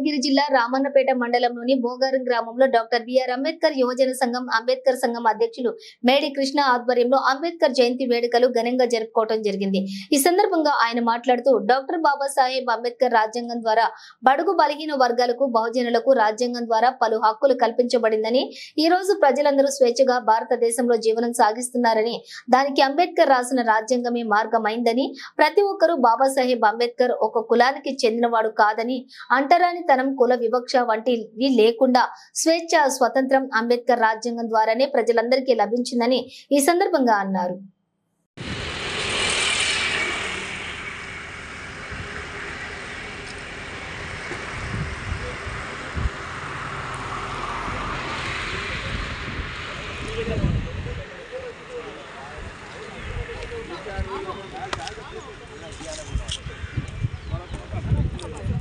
మల్కాజ్గిరి జిల్లా రామన్నపేట మండలంలోని బోగారం గ్రామంలో డాక్టర్ బిఆర్ అంబేద్కర్ యువజన సంఘం అంబేద్కర్ సంఘం అధ్యక్షులు మేడి కృష్ణ ఆధ్వర్యంలో అంబేద్కర్ జయంతి వేడుకలు ఘనంగా జరుపుకోవడం జరిగింది ఈ సందర్భంగా ఆయన మాట్లాడుతూ డాక్టర్ బాబాసాహెబ్ అంబేద్కర్ రాజ్యాంగం ద్వారా బడుగు బలహీన వర్గాలకు బహుజనులకు రాజ్యాంగం ద్వారా పలు హక్కులు కల్పించబడిందని ఈ రోజు ప్రజలందరూ స్వేచ్ఛగా భారతదేశంలో జీవనం సాగిస్తున్నారని దానికి అంబేద్కర్ రాసిన రాజ్యాంగమే మార్గమైందని ప్రతి ఒక్కరూ బాబాసాహెబ్ అంబేద్కర్ ఒక కులానికి చెందినవాడు కాదని అంటరానితనం కుల వివక్ష వంటివి లేకుండా స్వేచ్ఛ స్వతంత్రం అంబేద్కర్ రాజ్యాంగం ద్వారానే ప్రజలందరికీ లభించిందని ఈ సందర్భంగా అన్నారు